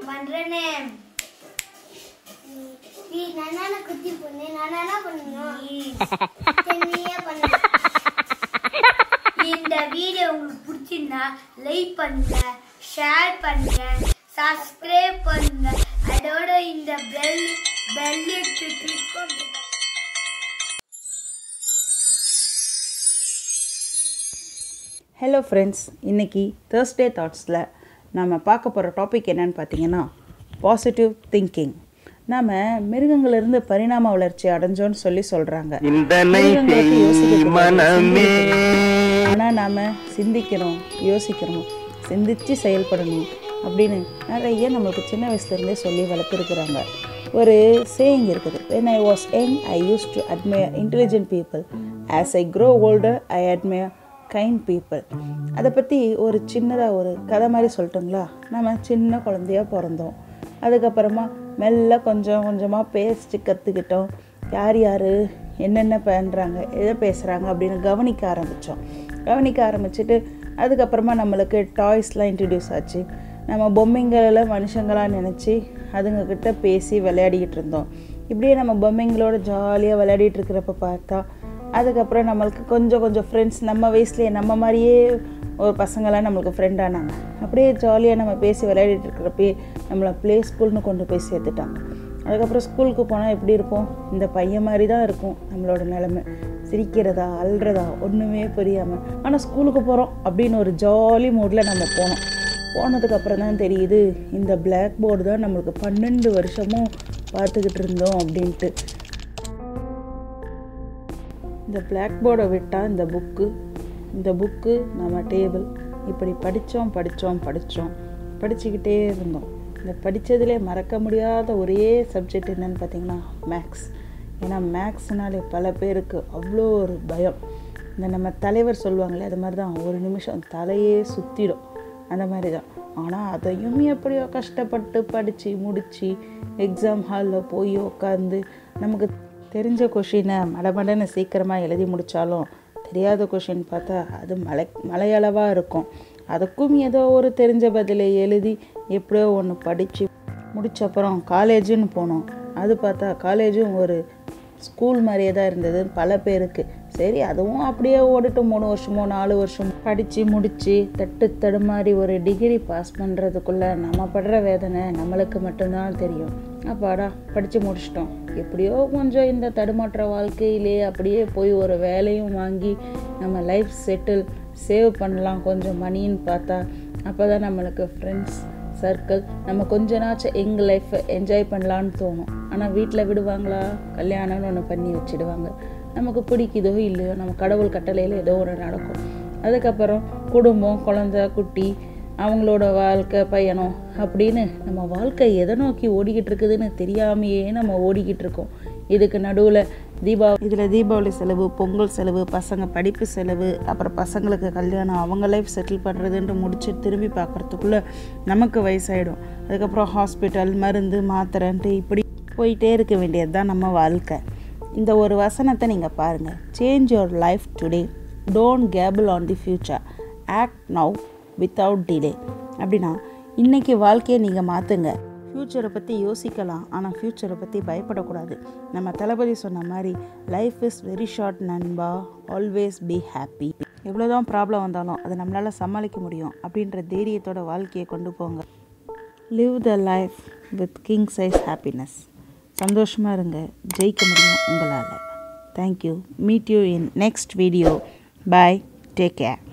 பண்றேனே நீ நானா குத்தி பொண்ணு நானா பண்ணணும் சரி, நீயே பண்ணு இந்த வீடியோ உங்களுக்கு பிடிச்சிருந்தா லைக் பண்ணுங்க ஷேர் பண்ணுங்க சப்ஸ்கிரைப் பண்ணுங்க அதோட இந்த பெல் பெல் கிளிக் பண்ணுங்க ஹலோ ஃப்ரெண்ட்ஸ் இன்றைக்கி தேர்ஸ்டே தாட்ஸில் நம்ம பார்க்க போகிற டாபிக் என்னன்னு பார்த்தீங்கன்னா பாசிட்டிவ் திங்கிங் நாம் மிருகங்களிலிருந்து பரிணாம வளர்ச்சி அடைஞ்சோன்னு சொல்லி சொல்கிறாங்க சிந்தனை செய் மனமே ஆனால் நாம் சிந்திக்கிறோம் யோசிக்கிறோம் சிந்திச்சு செயல்படணும் அப்படின்னு நிறைய நம்மளுக்கு சின்ன வயசுலேருந்தே சொல்லி வளர்த்துருக்குறாங்க ஒரு சேயிங் இருக்குது when I was young I use to admire intelligent people as I grow older I admire kind people அதை பற்றி ஒரு சின்னதாக ஒரு கதை மாதிரி சொல்லட்டுங்களா நம்ம சின்ன குழந்தையா பிறந்தோம் அதுக்கப்புறமா மெல்ல கொஞ்சம் கொஞ்சமாக பேசிட்டு கற்றுக்கிட்டோம் யார் யார் என்னென்ன பண்ணுறாங்க எதை பேசுகிறாங்க அப்படின்னு கவனிக்க ஆரம்பித்தோம் கவனிக்க ஆரம்பிச்சுட்டு அதுக்கப்புறமா நம்மளுக்கு டாய்ஸ்லாம் இன்ட்ரடியூஸ் ஆச்சு நம்ம பொம்மைங்களை மனுஷங்களாக நினச்சி அதுங்கக்கிட்ட பேசி விளையாடிக்கிட்டு இருந்தோம் இப்படியே நம்ம பொம்மைங்களோட ஜாலியாக விளையாடிட்டு இருக்கிறப்ப பார்த்தா அதுக்கப்புறம் நம்மளுக்கு கொஞ்சம் கொஞ்சம் ஃப்ரெண்ட்ஸ் நம்ம வயசுலேயே நம்ம மாதிரியே ஒரு பசங்களாம் நம்மளுக்கு ஃப்ரெண்ட் ஆனாங்க அப்படியே ஜாலியாக நம்ம பேசி விளையாடிட்டு இருக்கிறப்பயே நம்மளை ப்ளே ஸ்கூல்னு கொண்டு போய் சேர்த்துட்டாங்க அதுக்கப்புறம் ஸ்கூலுக்கு போனால் எப்படி இருப்போம் இந்த பையன் மாதிரி தான் இருக்கும் நம்மளோட நிலமை சிரிக்கிறதா அல்றதா ஒன்றுமே புரியாமல் ஆனால் ஸ்கூலுக்கு போகிறோம் அப்படின்னு ஒரு ஜாலி மூடில் நம்ம போனோம் போனதுக்கப்புறம் தான் தெரியுது இந்த பிளாக் போர்டு தான் நம்மளுக்கு பன்னெண்டு வருஷமும் பார்த்துக்கிட்டு இருந்தோம் அப்படின்ட்டு இந்த பிளாக் போர்டை விட்டால் இந்த புக்கு இந்த புக்கு நம்ம டேபிள் இப்படி படித்தோம் படித்தோம் படித்தோம் படிச்சுக்கிட்டே இருந்தோம் இந்த படித்ததுலே மறக்க முடியாத ஒரே சப்ஜெக்ட் என்னன்னு பார்த்தீங்கன்னா மேக்ஸ் ஏன்னா மேக்ஸ்னாலே பல பேருக்கு அவ்வளோ ஒரு பயம் இந்த நம்ம தலைவர் சொல்லுவாங்களே அது மாதிரி தான் ஒரு நிமிஷம் தலையே சுற்றிடும் அந்த மாதிரி தான் ஆனால் அதையும் எப்படியோ கஷ்டப்பட்டு படித்து முடித்து எக்ஸாம் ஹாலில் போய் உட்காந்து நமக்கு தெரிஞ்ச கொஷினை மடமடன்னு சீக்கிரமாக எழுதி முடித்தாலும் தெரியாத கொஷின் பார்த்தா அது மலை மலையளவாக இருக்கும் அதுக்கும் ஏதோ ஒரு தெரிஞ்ச பதிலை எழுதி எப்படியோ ஒன்று படித்து முடிச்ச அப்புறம் காலேஜுன்னு போனோம் அது பார்த்தா காலேஜும் ஒரு ஸ்கூல் மாதிரியே தான் இருந்தது பல பேருக்கு சரி அதுவும் அப்படியே ஓடிட்டு மூணு வருஷமோ நாலு வருஷமோ படித்து முடித்து தட்டு தடுமாறி ஒரு டிகிரி பாஸ் பண்ணுறதுக்குள்ளே நம்ம படுற வேதனை நம்மளுக்கு மட்டும்தான் தெரியும் அப்பாடா படித்து முடிச்சிட்டோம் எப்படியோ கொஞ்சம் இந்த தடுமாற்ற வாழ்க்கையிலே அப்படியே போய் ஒரு வேலையும் வாங்கி நம்ம லைஃப் செட்டில் சேவ் பண்ணலாம் கொஞ்சம் மணின்னு பார்த்தா அப்போ தான் நம்மளுக்கு ஃப்ரெண்ட்ஸ் சர்க்கிள் நம்ம கொஞ்ச நாச்சும் எங்கள் லைஃப்பை என்ஜாய் பண்ணலான்னு தோணும் ஆனால் வீட்டில் விடுவாங்களா கல்யாணம்னு ஒன்று பண்ணி வச்சிடுவாங்க நமக்கு பிடிக்குதோ இல்லையோ நம்ம கடவுள் கட்டளையில் ஏதோ ஒன்று நடக்கும் அதுக்கப்புறம் குடும்பம் குழந்த குட்டி அவங்களோட வாழ்க்கை பயணம் அப்படின்னு நம்ம வாழ்க்கை எதை நோக்கி ஓடிக்கிட்டு இருக்குதுன்னு தெரியாமையே நம்ம ஓடிக்கிட்டு இருக்கோம் இதுக்கு நடுவில் தீபாவளி இதில் தீபாவளி செலவு பொங்கல் செலவு பசங்க படிப்பு செலவு அப்புறம் பசங்களுக்கு கல்யாணம் அவங்க லைஃப் செட்டில் பண்ணுறதுன்ட்டு முடிச்சு திரும்பி பார்க்குறதுக்குள்ளே நமக்கு வயசாயிடும் அதுக்கப்புறம் ஹாஸ்பிட்டல் மருந்து மாத்திரைன்ட்டு இப்படி போயிட்டே இருக்க வேண்டியது தான் நம்ம வாழ்க்கை இந்த ஒரு வசனத்தை நீங்கள் பாருங்கள் change your life today don't gamble on the future act now without delay அப்படின்னா இன்றைக்கி வாழ்க்கையை நீங்கள் மாற்றுங்க ஃப்யூச்சரை பற்றி யோசிக்கலாம் ஆனால் ஃப்யூச்சரை பற்றி பயப்படக்கூடாது நம்ம தளபதி சொன்ன மாதிரி லைஃப் இஸ் வெரி ஷார்ட் நண்பா ஆல்வேஸ் பி ஹாப்பி எவ்வளோதான் ப்ராப்ளம் வந்தாலும் அதை நம்மளால் சமாளிக்க முடியும் அப்படின்ற தைரியத்தோட வாழ்க்கையை கொண்டு போங்க live the life with king size happiness சந்தோஷமாக இருங்க ஜெயிக்க முடியும் உங்களால் thank you meet you in next video bye take care